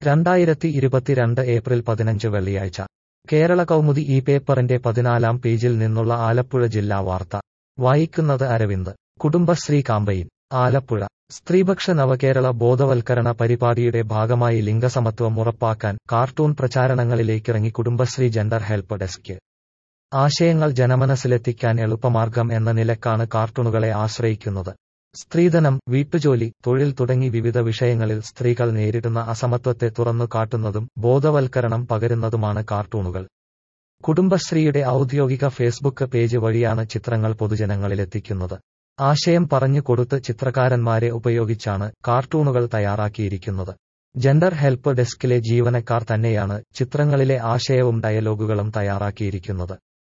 രണ്ടായിരത്തി ഇരുപത്തിരണ്ട് ഏപ്രിൽ പതിനഞ്ച് വെള്ളിയാഴ്ച കേരള കൗമുദി ഈ പേപ്പറിന്റെ പതിനാലാം പേജിൽ നിന്നുള്ള ആലപ്പുഴ ജില്ലാ വാർത്ത വായിക്കുന്നത് അരവിന്ദ് കുടുംബശ്രീ കാമ്പയിൻ ആലപ്പുഴ സ്ത്രീപക്ഷ നവകേരള ബോധവൽക്കരണ പരിപാടിയുടെ ഭാഗമായി ലിംഗസമത്വം ഉറപ്പാക്കാൻ കാർട്ടൂൺ പ്രചാരണങ്ങളിലേക്കിറങ്ങി കുടുംബശ്രീ ജെൻഡർ ഹെൽപ്പ് ഡെസ്ക് ആശയങ്ങൾ ജനമനസ്സിലെത്തിക്കാൻ എളുപ്പമാർഗം എന്ന നിലക്കാണ് കാർട്ടൂണുകളെ ആശ്രയിക്കുന്നത് സ്ത്രീധനം വീട്ടുജോലി തൊഴിൽ തുടങ്ങി വിവിധ വിഷയങ്ങളിൽ സ്ത്രീകൾ നേരിടുന്ന അസമത്വത്തെ തുറന്നു കാട്ടുന്നതും ബോധവൽക്കരണം പകരുന്നതുമാണ് കാർട്ടൂണുകൾ കുടുംബശ്രീയുടെ ഔദ്യോഗിക ഫേസ്ബുക്ക് പേജ് വഴിയാണ് ചിത്രങ്ങൾ പൊതുജനങ്ങളിലെത്തിക്കുന്നത് ആശയം പറഞ്ഞു കൊടുത്ത് ചിത്രകാരന്മാരെ ഉപയോഗിച്ചാണ് കാർട്ടൂണുകൾ തയ്യാറാക്കിയിരിക്കുന്നത് ജെൻഡർ ഹെൽപ്പ് ഡെസ്കിലെ ജീവനക്കാർ തന്നെയാണ് ചിത്രങ്ങളിലെ ആശയവും ഡയലോഗുകളും തയ്യാറാക്കിയിരിക്കുന്നത്